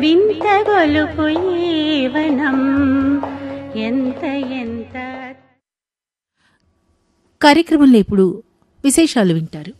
వింత గొలుపు ఈవనం ఎంత ఎంత కార్యక్రమంలో ఇప్పుడు విశేషాలు వింటారు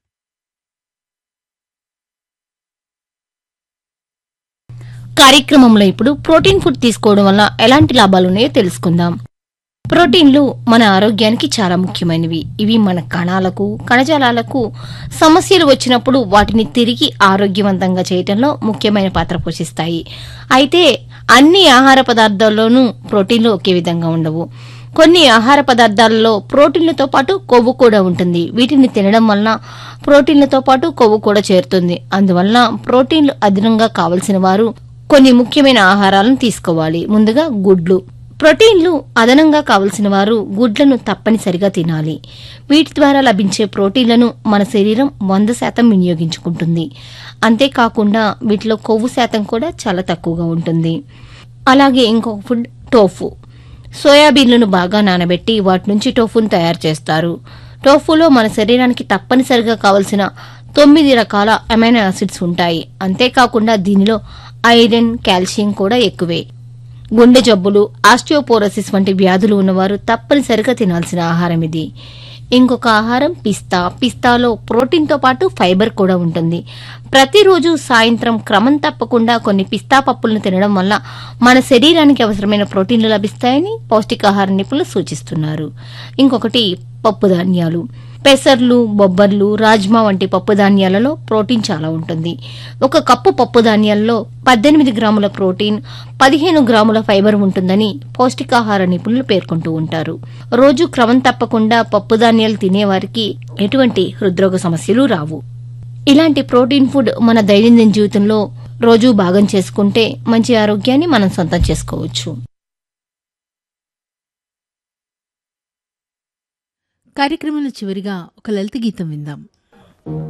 కార్యక్రమంలో ఇప్పుడు ప్రోటీన్ ఫుడ్ తీసుకోవడం వల్ల ఎలాంటి లాభాలు ఉన్నాయో తెలుసుకుందాం ప్రోటీన్లు మన ఆరోగ్యానికి చాలా ముఖ్యమైనవి ఇవి మన కణాలకు కణజాలాలకు సమస్యలు వచ్చినప్పుడు వాటిని తిరిగి ఆరోగ్యవంతంగా చేయటంలో ముఖ్యమైన పాత్ర పోషిస్తాయి అయితే అన్ని ఆహార పదార్థాల్లోనూ ప్రోటీన్లు ఒకే విధంగా ఉండవు కొన్ని ఆహార పదార్థాలలో ప్రోటీన్లతో పాటు కొవ్వు కూడా ఉంటుంది వీటిని తినడం వలన ప్రోటీన్లతో పాటు కొవ్వు కూడా చేరుతుంది అందువలన ప్రోటీన్లు అదనంగా కావలసిన వారు కొన్ని ముఖ్యమైన ఆహారాలను తీసుకోవాలి ముందుగా గుడ్లు ప్రోటీన్లు అదనంగా కావలసిన వారు గుడ్లను తప్పనిసరిగా తినాలి వీటి ద్వారా లభించే ప్రోటీన్లను మన శరీరం వంద శాతం వినియోగించుకుంటుంది అంతేకాకుండా వీటిలో కొవ్వు శాతం కూడా చాలా తక్కువగా ఉంటుంది అలాగే ఇంకొక ఫుడ్ టోఫు సోయాబీన్లను బాగా నానబెట్టి వాటి నుంచి టోఫును తయారు చేస్తారు టోఫులో మన శరీరానికి తప్పనిసరిగా కావలసిన తొమ్మిది రకాల అమైనో యాసిడ్స్ ఉంటాయి అంతేకాకుండా దీనిలో ఐరన్ కాల్షియం కూడా ఎక్కువే గుండె జబ్బులు ఆస్టియోపోరోసిస్ వంటి వ్యాధులు ఉన్నవారు తప్పనిసరిగా తినాల్సిన ఆహారం ఇది ఇంకొక ఆహారం పిస్తా పిస్తాలో ప్రోటీన్తో పాటు ఫైబర్ కూడా ఉంటుంది ప్రతిరోజు సాయంత్రం క్రమం తప్పకుండా కొన్ని పిస్తా పప్పులను తినడం వల్ల మన శరీరానికి అవసరమైన ప్రోటీన్లు లభిస్తాయని పౌష్టికాహార నిపుణులు సూచిస్తున్నారు ఇంకొకటి పప్పు ధాన్యాలు పెసర్లు బొబ్బర్లు రాజ్మా వంటి పప్పు ధాన్యాలలో ప్రోటీన్ చాలా ఉంటుంది ఒక కప్పు పప్పు ధాన్యాల్లో పద్దెనిమిది గ్రాముల ప్రోటీన్ పదిహేను గ్రాముల ఫైబర్ ఉంటుందని పౌష్టికాహార నిపుణులు పేర్కొంటూ ఉంటారు రోజు క్రమం తప్పకుండా పప్పు ధాన్యాలు తినేవారికి ఎటువంటి హృద్రోగ సమస్యలు రావు ఇలాంటి ప్రోటీన్ ఫుడ్ మన దైనందిన జీవితంలో రోజు భాగం చేసుకుంటే మంచి ఆరోగ్యాన్ని మనం సొంతం చేసుకోవచ్చు కార్యక్రమంలో చివరిగా ఒక లలిత గీతం విందాం